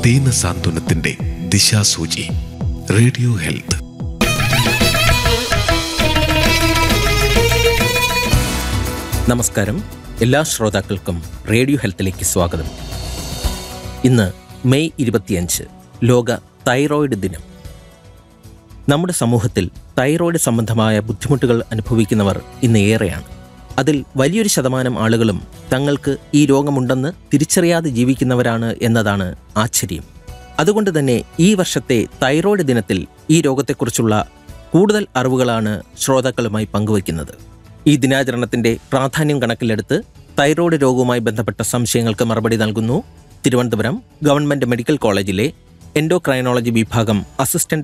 ദീന സാന്ത്വനത്തിന്റെ ദിശാസൂചി radio health നമസ്കാരം എല്ലാ ശ്രോതാക്കൾക്കും റേഡിയോ ഹെൽത്തിലേക്ക് സ്വാഗതം ഇന്ന് മെയ് ഇരുപത്തിയഞ്ച് ലോക തൈറോയിഡ് ദിനം നമ്മുടെ സമൂഹത്തിൽ തൈറോയിഡ് സംബന്ധമായ ബുദ്ധിമുട്ടുകൾ അനുഭവിക്കുന്നവർ ഇന്ന് ഏറെയാണ് അതിൽ വലിയൊരു ശതമാനം ആളുകളും തങ്ങൾക്ക് ഈ രോഗമുണ്ടെന്ന് തിരിച്ചറിയാതെ ജീവിക്കുന്നവരാണ് എന്നതാണ് ആശ്ചര്യം അതുകൊണ്ട് തന്നെ ഈ വർഷത്തെ തൈറോയിഡ് ദിനത്തിൽ ഈ രോഗത്തെക്കുറിച്ചുള്ള കൂടുതൽ അറിവുകളാണ് ശ്രോതാക്കളുമായി പങ്കുവയ്ക്കുന്നത് ഈ ദിനാചരണത്തിന്റെ പ്രാധാന്യം കണക്കിലെടുത്ത് തൈറോയ്ഡ് രോഗവുമായി ബന്ധപ്പെട്ട സംശയങ്ങൾക്ക് മറുപടി നൽകുന്നു തിരുവനന്തപുരം ഗവൺമെന്റ് മെഡിക്കൽ കോളേജിലെ എൻഡോക്രൈനോളജി വിഭാഗം അസിസ്റ്റന്റ്